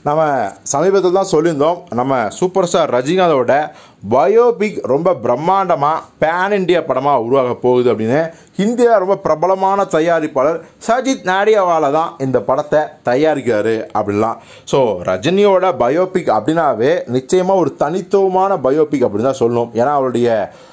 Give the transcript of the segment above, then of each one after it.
நம்ம சமீபத்தில் தான் சொல்லியிருந்தோம் நம்ம சூப்பர் ஸ்டார் ரஜினிகாந்தோட பயோபிக் ரொம்ப பிரம்மாண்டமாக பேன் இண்டியா படமாக உருவாக போகுது அப்படின்னு ஹிந்தியில் ரொம்ப பிரபலமான தயாரிப்பாளர் சஜித் நாடியாவால் தான் இந்த படத்தை தயாரிக்கிறாரு அப்படின்லாம் ஸோ ரஜினியோட பயோபிக் அப்படின்னாவே நிச்சயமாக ஒரு தனித்துவமான பயோபிக் அப்படின்னு தான் சொல்லணும் ஏன்னா அவருடைய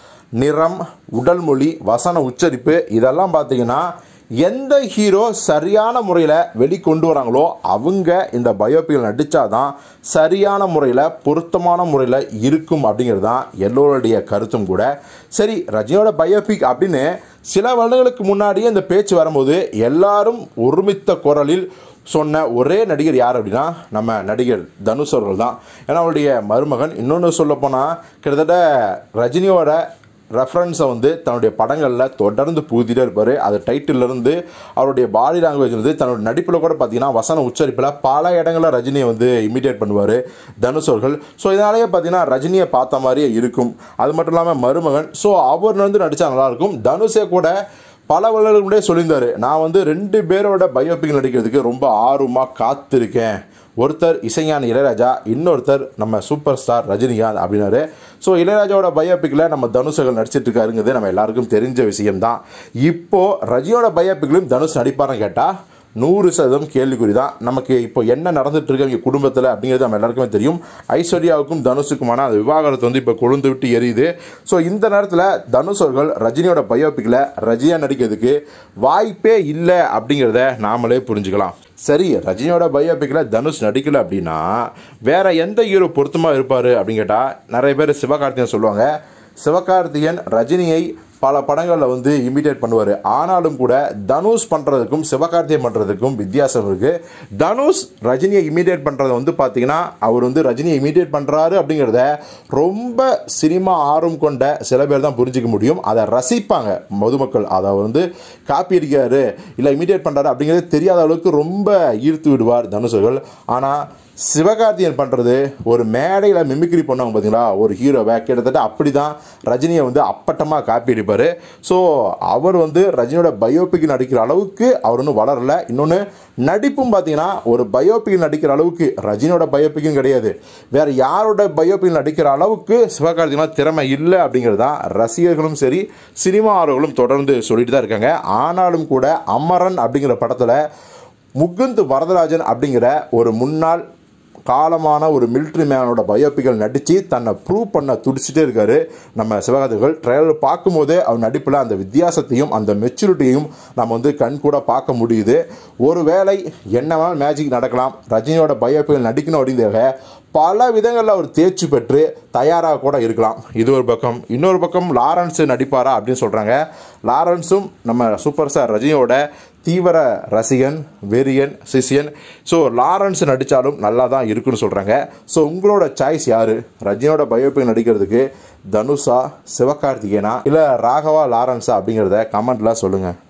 நிறம் உடல் மொழி வசன உச்சரிப்பு இதெல்லாம் பார்த்தீங்கன்னா எந்த ஹீரோ சரியான முறையில் வெளிக்கொண்டு வராங்களோ அவங்க இந்த பயோபிக்கில் நடித்தாதான் சரியான முறையில் பொருத்தமான முறையில் இருக்கும் அப்படிங்கிறது தான் எல்லோருடைய கருத்தும் கூட சரி ரஜினியோட பயோபிக் அப்படின்னு சில வருடங்களுக்கு முன்னாடியே இந்த பேச்சு வரும்போது எல்லாரும் ஒருமித்த குரலில் சொன்ன ஒரே நடிகர் யார் அப்படின்னா நம்ம நடிகர் தனுஷ் அவர்கள் தான் ஏன்னா அவருடைய மருமகன் இன்னொன்று சொல்லப்போனால் கிட்டத்தட்ட ரஜினியோட ரெஃபரன்ஸை வந்து தன்னுடைய படங்களில் தொடர்ந்து புகுத்திட்டே இருப்பார் அது டைட்டிலிருந்து அவருடைய பாடி லாங்குவேஜ் வந்து தன்னோட நடிப்பில் கூட பார்த்தீங்கன்னா வசன உச்சரிப்பில் பல இடங்களில் ரஜினியை வந்து இமிடியேட் பண்ணுவார் தனுஷ் அவர்கள் ஸோ இதனாலேயே பார்த்தீங்கன்னா ரஜினியை பார்த்த மாதிரியே இருக்கும் அது மட்டும் இல்லாமல் மருமகன் ஸோ அவர் வந்து நடித்தா நல்லாயிருக்கும் தனுஷே கூட பல வருடங்களுக்கு முன்னாடியே சொல்லியிருந்தாரு நான் வந்து ரெண்டு பேரோட பயோபிக் நடிக்கிறதுக்கு ரொம்ப ஆர்வமாக காத்திருக்கேன் ஒருத்தர் இசைஞானி இளையராஜா இன்னொருத்தர் நம்ம சூப்பர் ஸ்டார் ரஜினிகாந்த் அப்படின்னாரு ஸோ இளையராஜாவோட பயோபிக்கில் நம்ம தனுஷர்கள் நடிச்சிட்டு இருக்காருங்கிறது நம்ம எல்லாருக்கும் தெரிஞ்ச விஷயம்தான் இப்போ ரஜினியோட பயோபிக்லையும் தனுஷ் நடிப்பாருன்னு கேட்டால் நூறு சதவீதம் கேள்விக்குறி தான் நமக்கு இப்போ என்ன நடந்துட்டு இருக்கு இங்கே குடும்பத்தில் அப்படிங்கிறது நம்ம எல்லாருக்குமே தெரியும் ஐஸ்வர்யாவுக்கும் தனுஷுக்குமான அந்த விவாகரத்து வந்து இப்போ கொழுந்து விட்டு எரியுது ஸோ இந்த நேரத்தில் தனுஷ் அவர்கள் ரஜினியோட பயோபிக்கில் ரஜினியா நடிக்கிறதுக்கு வாய்ப்பே இல்லை அப்படிங்கிறத நாமளே புரிஞ்சுக்கலாம் சரி ரஜினியோட பயோபிக்கில் தனுஷ் நடிக்கல அப்படின்னா வேற எந்த ஹீரோ பொருத்தமாக இருப்பார் அப்படின்னு கேட்டால் நிறைய பேர் சிவகார்த்திகேயன் சொல்லுவாங்க சிவகார்த்திகேயன் ரஜினியை பல படங்களில் வந்து இமிடேட் பண்ணுவார் ஆனாலும் கூட தனுஷ் பண்ணுறதுக்கும் சிவகார்த்திகேயன் பண்ணுறதுக்கும் வித்தியாசம் இருக்குது தனுஷ் ரஜினியை இமிடேட் பண்ணுறது வந்து பார்த்தீங்கன்னா அவர் வந்து ரஜினியை இமிடேட் பண்ணுறாரு அப்படிங்கிறத ரொம்ப சினிமா ஆர்வம் கொண்ட சில பேர் தான் புரிஞ்சிக்க முடியும் அதை ரசிப்பாங்க பொதுமக்கள் அதை வந்து காப்பி அடிக்கிறாரு இல்லை இமிடேட் பண்ணுறாரு அப்படிங்கிறது தெரியாத அளவுக்கு ரொம்ப ஈர்த்து விடுவார் தனுஷர்கள் ஆனால் சிவகார்த்தியன் பண்ணுறது ஒரு மேடையில் மிமிக்ரி பண்ணுவாங்க பார்த்தீங்களா ஒரு ஹீரோவை கிட்டத்தட்ட அப்படி தான் ரஜினியை வந்து அப்பட்டமாக காப்பி அடிப்பார் ஸோ அவர் வந்து ரஜினியோட பயோபிக் நடிக்கிற அளவுக்கு அவர் ஒன்றும் வளரல இன்னொன்று நடிப்பும் பார்த்தீங்கன்னா ஒரு பயோபிக் நடிக்கிற அளவுக்கு ரஜினியோட பயோபிக்கும் கிடையாது வேறு யாரோட பயோபிக் நடிக்கிற அளவுக்கு சிவகார்த்திகனா திறமை இல்லை அப்படிங்கிறது தான் ரசிகர்களும் சரி சினிமா ஆர்வர்களும் தொடர்ந்து சொல்லிட்டு தான் இருக்காங்க ஆனாலும் கூட அமரன் அப்படிங்கிற படத்தில் முகுந்த் வரதராஜன் அப்படிங்கிற ஒரு முன்னாள் காலமான ஒரு மிலிட்ரி மேனோட பயோபிக்கல் நடித்து தன்னை ப்ரூவ் பண்ண துடிச்சிட்டே இருக்காரு நம்ம சிவகார்த்திகள் ட்ரைலர் பார்க்கும்போதே அவர் நடிப்பில் அந்த வித்தியாசத்தையும் அந்த மெச்சூரிட்டியையும் நம்ம வந்து கண் கூட பார்க்க முடியுது ஒருவேளை என்ன வேணாலும் மேஜிக் நடக்கலாம் ரஜினியோட பயோபிக்கல் நடிக்கணும் அப்படிங்கிறத பல விதங்களில் அவர் தேர்ச்சி பெற்று தயாராக கூட இருக்கலாம் இது ஒரு பக்கம் இன்னொரு பக்கம் லாரன்ஸ் நடிப்பாரா அப்படின்னு சொல்கிறாங்க லாரன்ஸும் நம்ம சூப்பர் ஸ்டார் ரஜினியோட தீவிர ரசிகன் வெறியன் சிசியன் ஸோ லாரன்ஸ் நடித்தாலும் நல்லா தான் இருக்குன்னு சொல்கிறாங்க ஸோ உங்களோட சாய்ஸ் யார் ரஜினியோட பயோபிக் நடிக்கிறதுக்கு தனுஷா சிவகார்த்திகேயனா இல்லை ராகவா லாரன்ஸா அப்படிங்கிறத கமெண்ட்டில் சொல்லுங்கள்